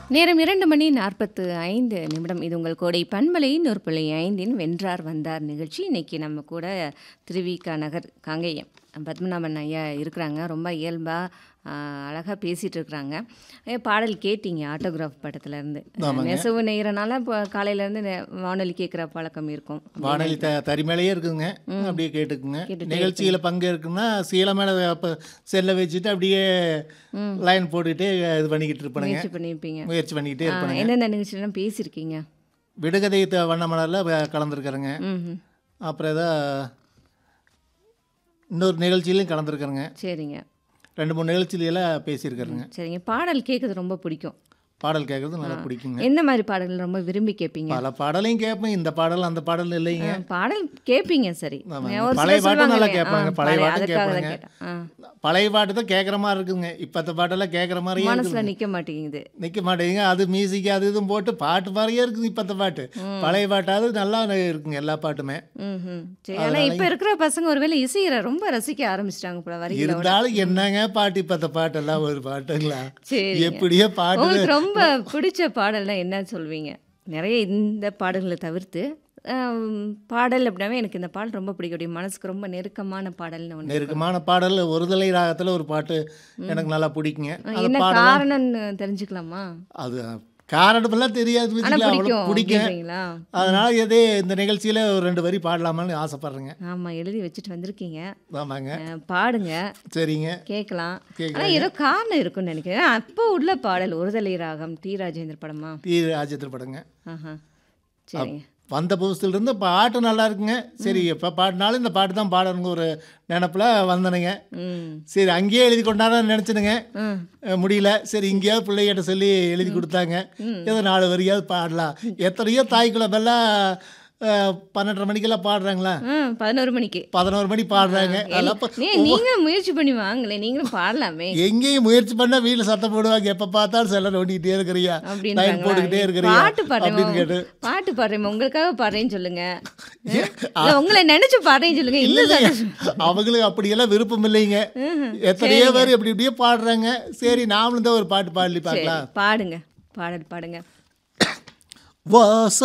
நேரம் இரண்டு மணி நாற்பத்து ஐந்து நிமிடம் இது உங்கள் கோடை பண்பலை நூற்புள்ளி ஐந்தின் வென்றார் வந்தார் நிகழ்ச்சி இன்னைக்கு நம்ம கூட திருவிக நகர் காங்கேயம் பத்மநாபன் ஐயா இருக்கிறாங்க ரொம்ப இயல்பாக அழகாக பேசிகிட்டு இருக்கிறாங்க ஏ, பாடல் கேட்டீங்க ஆட்டோகிராஃப் படத்துலேருந்து நெசவு நெய்கிறனால இப்போ காலையிலேருந்து வானொலி கேட்குற பழக்கம் இருக்கும் வானொலி த தறி மேலேயே இருக்குங்க அப்படியே கேட்டுக்குங்க நிகழ்ச்சியில் பங்கேற்குன்னா சீலை மேலே இப்போ செல்லை வச்சுட்டு அப்படியே லைன் போட்டுக்கிட்டே இது பண்ணிக்கிட்டு இருப்பேனுங்க முயற்சி பண்ணியிருப்பீங்க முயற்சி பண்ணிக்கிட்டே ஆ, இருப்பேனுங்க எந்தெந்த நிகழ்ச்சியெல்லாம் பேசியிருக்கீங்க விடுகதை த- வண்ணமலரில் கலந்துருக்கிறேங்க ம் ம். அப்புறம் ஏதோ இன்னொரு நிகழ்ச்சியிலையும் கலந்துருக்கிறேங்க சரிங்க ரெண்டு மூணு நிகழ்ச்சியிலாம் பேசியிருக்கிறேங்க சரிங்க பாடல் கேட்குறது ரொம்ப பிடிக்கும் பாடல் கேட்குறது நல்லா பிடிக்குங்க எந்த மாதிரி பாடல்கள் ரொம்ப விரும்பி கேட்பீங்க பல பாடலையும் கேட்பேன் இந்த பாடல் அந்த பாடல் இல்லைங்க ஆ, பாடல் கேட்பீங்க சரி ஆமாங்க. ஒரு சிலர் பழைய பாட்டு சொல்லுவாங்க நல்லா இல்லையா? கேட்பாங்க. ஆ, பழைய பழைய- பாட்டும் அதுக்காக தான் கேட்பாங்க. கேட்டேன். ஆ. பழைய பாட்டு தான் கேட்குற மாதிரி இருக்குங்க இப்போத்த பாட்டெல்லாம் கேட்குற மாதிரியே இருக்குது மனசுல நிக்க மாட்டேங்குது நிற்க மாட்டேங்குங்க அது மியூசிக் அது இதுவும் போட்டு பாட்டு மாதிரியே இருக்குது இப்போத்த பாட்டு பழைய பாட்டாவது நல்லா இருக்குங்க எல்லா பாட்டுமே ம் ம். சரி ஆனா இப்ப இருக்கிற பசங்க ஒருவேளை இசையை ரொம்ப ரசிக்க ஆரம்பிச்சிட்டாங்க போல வரிகளோட இருந்தாலும் என்னங்க பாட்டு இப்போத்த பாட்டெல்லாம் ஒரு பாட்டுங்களா சரிங்க. எப்படியோ பாட்டு உங்களுக்கு ரொம்ப பிடிச்ச பாடல்னா என்ன சொல்வீங்க நிறைய இந்த பாடல்களை தவிர்த்து ஆம், பாடல் அப்படின்னாவே எனக்கு இந்த பாடல் ரொம்ப பிடிக்கும் அப்படி மனசுக்கு ரொம்ப நெருக்கமான பாடல்னு ஒன்று நெருக்கமான பாடல் ஒருதலை ராகத்தில் ஒரு பாட்டு எனக்கு நல்லா பிடிக்குங்க அது என்ன பாடலாம் காரணம்னு தெரிஞ்சுக்கலாமா அது காரணமெல்லாம் தெரியாது ஆனா வச்சுக்கல, அவ்வளோ பிடிக்கும் பிடிக்கும் அப்படின்றீங்களா அதனால எதே இந்த நிகழ்ச்சியில் ஒரு ரெண்டு வரி பாடலாமான்னு ஆசைப்பட்றேங்க ஆமா எழுதி வச்சுட்டு வந்திருக்கீங்க ஆமாங்க அஹ், பாடுங்க சரிங்க கேட்கலாம் கேட்கலாங்க. ஆனா ஏதோ காரணம் இருக்கும்னு நினைக்கிறேன் அப்போ உள்ள பாடல் ஒருதலை ராகம் டி ராஜேந்திர படமா டி ராஜேந்திர படங்க ஆஹா சரிங்க வந்த புதுசுலேருந்து பாட்டு நல்லா இருக்குங்க சரி எப்போ பாடினாலும் இந்த பாட்டு தான் பாடணுங்க ஒரு நினப்பில் வந்தனுங்க ம் சரி அங்கேயே எழுதி கொண்டாதான் நினச்சினுங்க ம் முடியல சரி இங்கேயாவது பிள்ளைகிட்ட சொல்லி எழுதி கொடுத்தாங்க ஏதோ நாலு வரியாவது பாடலாம் எத்தனையோ தாய் குழம்பெல்லாம் அஹ், பன்னெண்டரை மணிக்கெல்லாம் பாடுறாங்களா ம் பதினோரு மணிக்கு பதினோரு மணி பாடுறாங்க அதெல்லாம் இப்ப நீ நீங்களும் முயற்சி பண்ணி வாங்களே நீங்களும் பாடலாமே எங்கேயும் முயற்சி பண்ணால் வீட்டில் சத்தம் போடுவாங்க எப்போ பார்த்தாலும் செல்ல நோண்டிக்கிட்டே இருக்கிறியா லைன் அப்படின்றாங்களா? போட்டுக்கிட்டே இருக்கிறியா பாட்டு அப்படின்னு பாடுறேன் கேட்டு பாட்டு பாடுறேன் உங்களுக்காக பாடுறேன்னு சொல்லுங்க இல்ல, உங்களை நினைச்சு பாடுறேன்னு சொல்லுங்க இன்னும் இல்லைங்க சந்தோஷம். அவங்களுக்கு அப்படியெல்லாம் விருப்பம் இல்லைங்க எத்தனையோ பேர் எப்படி இப்படியே பாடுறாங்க சரி நாமளும் தான் ஒரு பாட்டு பாடலி சரி, பார்க்கலாம் பாடுங்க பாடல் பாடுங்க வாச